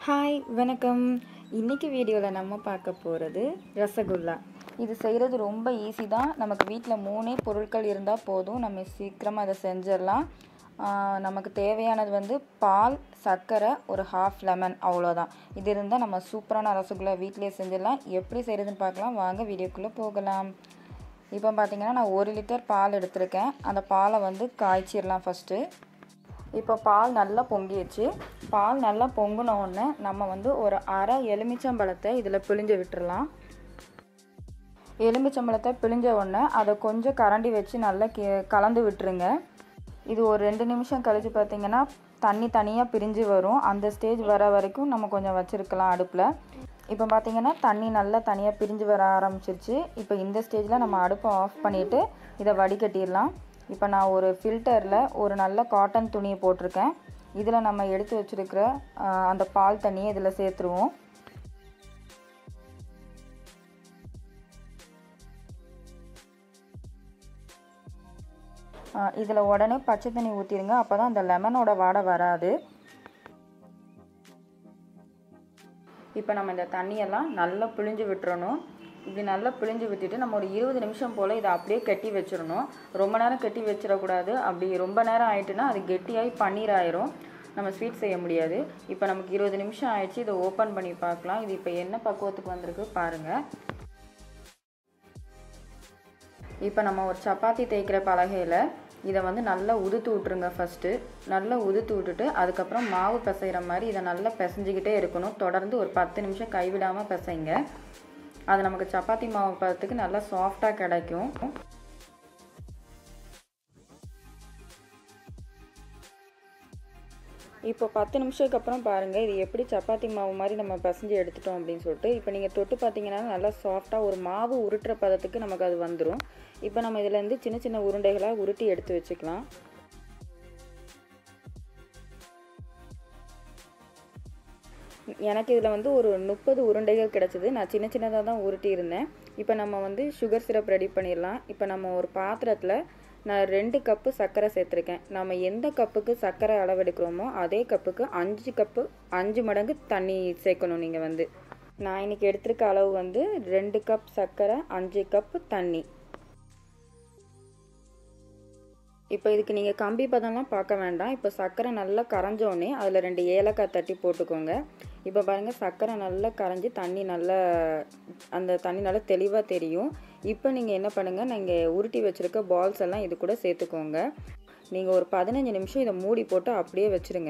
hi வணக்கம் இன்றைக்கி வீடியோவில் நம்ம பார்க்க போகிறது ரசகுல்லா இது செய்கிறது ரொம்ப ஈஸி தான் நமக்கு வீட்டில் மூணே பொருட்கள் இருந்தால் போதும் நம்ம சீக்கிரமாக அதை செஞ்சிடலாம் ஆஹ் நமக்கு தேவையானது வந்து பால் சர்க்கரை ஒரு ஹாஃப் லெமன் அவ்வளோதான் இது இருந்தால் நம்ம சூப்பரான ரசகுல்லா வீட்டிலே செஞ்சிடலாம் எப்படி செய்கிறதுன்னு பார்க்கலாம் வாங்க வீடியோக்குள்ளே போகலாம் இப்போ பார்த்தீங்கன்னா நான் ஒரு லிட்டர் பால் எடுத்திருக்கேன் அந்த பாலை வந்து காய்ச்சிடலாம் ஃபஸ்ட்டு இப்போ பால் நல்லா பொங்கிடுச்சு பால் நல்லா பொங்கின உடனே நம்ம வந்து ஒரு அரை எலுமிச்சம்பழத்தை இதில் பிழிஞ்சு விட்டுறலாம் எலுமிச்சம்பழத்தை பிழிஞ்ச உடனே அதை கொஞ்சம் கரண்டி வச்சு நல்லா கி கலந்து விட்டுருங்க இது ஒரு ரெண்டு நிமிஷம் கழித்து பார்த்தீங்கன்னா தண்ணி தனியாக பிரிஞ்சு வரும் அந்த ஸ்டேஜ் வர வரைக்கும் நம்ம கொஞ்சம் வச்சுருக்கலாம் அடுப்பில் இப்போ பார்த்தீங்கன்னா தண்ணி நல்லா தனியாக பிரிஞ்சு வர ஆரம்பிச்சிருச்சு இப்போ இந்த ஸ்டேஜில் நம்ம அடுப்பை ஆஃப் பண்ணிவிட்டு இதை வடிகட்டிடலாம் இப்போ நான் ஒரு ஃபில்டரில் ஒரு நல்ல காட்டன் துணியை போட்டிருக்கேன் இதில் நம்ம எடுத்து வச்சுருக்கிற அந்த பால் தண்ணியை இதில் சேர்த்துருவோம் இதில் உடனே பச்சை தண்ணி ஊற்றிடுங்க அப்போ தான் அந்த லெமனோட வாடை வராது இப்போ நம்ம இந்த தண்ணியெல்லாம் நல்லா பிழிஞ்சு விட்டுறணும் இப்படி நல்லா பிழிஞ்சு விட்டுட்டு நம்ம ஒரு இருபது நிமிஷம் போல் இதை அப்படியே கட்டி வச்சிடணும் ரொம்ப நேரம் கட்டி வச்சிடக்கூடாது அப்படி ரொம்ப நேரம் ஆயிட்டுன்னா அது கெட்டியாகி பன்னீர் ஆயிரும் நம்ம ஸ்வீட் செய்ய முடியாது இப்போ நமக்கு இருபது நிமிஷம் ஆயிடுச்சு இதை ஓப்பன் பண்ணி பார்க்கலாம் இது இப்போ என்ன பக்குவத்துக்கு வந்திருக்கு பாருங்கள் இப்போ நம்ம ஒரு சப்பாத்தி தேய்க்கிற பலகையில் இதை வந்து நல்லா உதுத்து விட்ருங்க ஃபஸ்ட்டு நல்லா உதுத்து விட்டுட்டு அதுக்கப்புறம் மாவு பிசைகிற மாதிரி இதை நல்லா பிசைஞ்சிக்கிட்டே இருக்கணும் தொடர்ந்து ஒரு பத்து நிமிஷம் கைவிடாமல் பிசைங்க அது நமக்கு சப்பாத்தி மாவு பதத்துக்கு நல்லா சாஃப்டாக கிடைக்கும் இப்போ பத்து நிமிஷத்துக்கு அப்புறம் பாருங்கள் இது எப்படி சப்பாத்தி மாவு மாதிரி நம்ம பிசைஞ்சு எடுத்துட்டோம் அப்படின்னு சொல்லிட்டு இப்போ நீங்கள் தொட்டு பார்த்தீங்கன்னா நல்லா சாஃப்டாக ஒரு மாவு உருட்டுற பதத்துக்கு நமக்கு அது வந்துடும் இப்போ நம்ம இதிலேருந்து சின்ன சின்ன உருண்டைகளாக உருட்டி எடுத்து வச்சுக்கலாம் எனக்கு இதில் வந்து ஒரு முப்பது உருண்டைகள் கிடச்சிது நான் சின்ன சின்னதாக தான் உருட்டி இருந்தேன் இப்போ நம்ம வந்து சுகர் சிரப் ரெடி பண்ணிடலாம் இப்போ நம்ம ஒரு பாத்திரத்தில் நான் ரெண்டு கப்பு சர்க்கரை சேர்த்துருக்கேன் நம்ம எந்த கப்புக்கு சர்க்கரை அளவெடுக்கிறோமோ அதே கப்புக்கு அஞ்சு கப்பு அஞ்சு மடங்கு தண்ணி சேர்க்கணும் நீங்கள் வந்து நான் இன்றைக்கி எடுத்திருக்க அளவு வந்து ரெண்டு கப் சர்க்கரை அஞ்சு கப்பு தண்ணி இப்போ இதுக்கு நீங்கள் கம்பி பதம்லாம் பார்க்க வேண்டாம் இப்போ சர்க்கரை நல்லா கரைஞ்சோடனே அதில் ரெண்டு ஏலக்காய் தட்டி போட்டுக்கோங்க இப்போ பாருங்கள் சர்க்கரை நல்லா கரைஞ்சி தண்ணி நல்லா அந்த தண்ணி நல்லா தெளிவாக தெரியும் இப்போ நீங்கள் என்ன பண்ணுங்கள் நீங்கள் உருட்டி வச்சுருக்க பால்ஸ் எல்லாம் இது கூட சேர்த்துக்கோங்க நீங்கள் ஒரு பதினஞ்சு நிமிஷம் இதை மூடி போட்டு அப்படியே வச்சுருங்க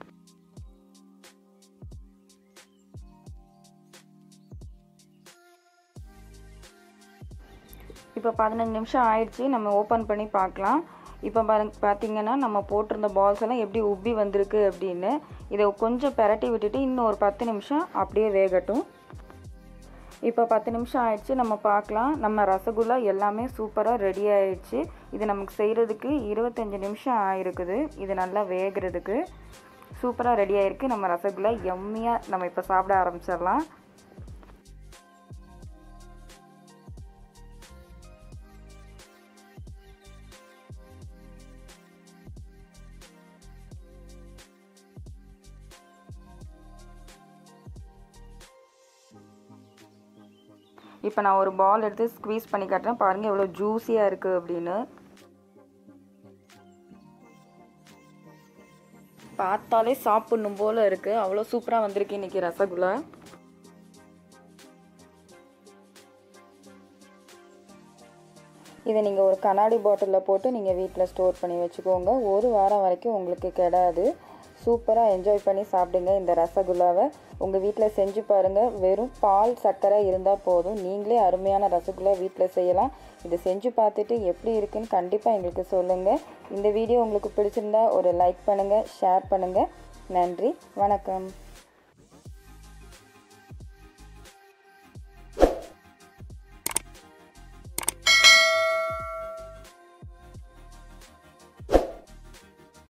இப்போ பதினஞ்சு நிமிஷம் ஆயிடுச்சு நம்ம ஓப்பன் பண்ணி பார்க்கலாம் இப்போ பாருங்க பார்த்தீங்கன்னா நம்ம போட்டிருந்த பால்ஸ் எல்லாம் எப்படி உப்பி வந்திருக்கு அப்படின்னு இதை கொஞ்சம் பெரட்டி விட்டுட்டு இன்னும் ஒரு பத்து நிமிஷம் அப்படியே வேகட்டும் இப்போ பத்து நிமிஷம் ஆயிடுச்சு நம்ம பார்க்கலாம் நம்ம ரசகுல்லா எல்லாமே சூப்பராக ரெடி ஆயிடுச்சு இது நமக்கு செய்கிறதுக்கு இருபத்தஞ்சி நிமிஷம் ஆயிருக்குது இது நல்லா வேகிறதுக்கு சூப்பராக ரெடி ஆயிருக்கு நம்ம ரசகுல்லா எம்மியாக நம்ம இப்போ சாப்பிட ஆரம்பிச்சிடலாம் இப்போ நான் ஒரு பால் எடுத்து ஸ்க்வீஸ் பண்ணி காட்டுறேன் பாருங்கள் எவ்வளோ ஜூஸியாக இருக்குது அப்படின்னு பார்த்தாலே சாப்பிட்ணும் போல் இருக்குது அவ்வளோ சூப்பராக வந்திருக்கு இன்றைக்கி ரசகுல்லா இதை நீங்கள் ஒரு கண்ணாடி பாட்டிலில் போட்டு நீங்கள் வீட்டில் ஸ்டோர் பண்ணி வச்சுக்கோங்க ஒரு வாரம் வரைக்கும் உங்களுக்கு கெடாது சூப்பராக என்ஜாய் பண்ணி சாப்பிடுங்க இந்த ரசகுல்லாவை உங்கள் வீட்டில் செஞ்சு பாருங்கள் வெறும் பால் சர்க்கரை இருந்தால் போதும் நீங்களே அருமையான ரசகுல்லா வீட்டில் செய்யலாம் இதை செஞ்சு பார்த்துட்டு எப்படி இருக்குன்னு கண்டிப்பாக எங்களுக்கு சொல்லுங்கள் இந்த வீடியோ உங்களுக்கு பிடிச்சிருந்தா ஒரு லைக் பண்ணுங்கள் ஷேர் பண்ணுங்கள் நன்றி வணக்கம்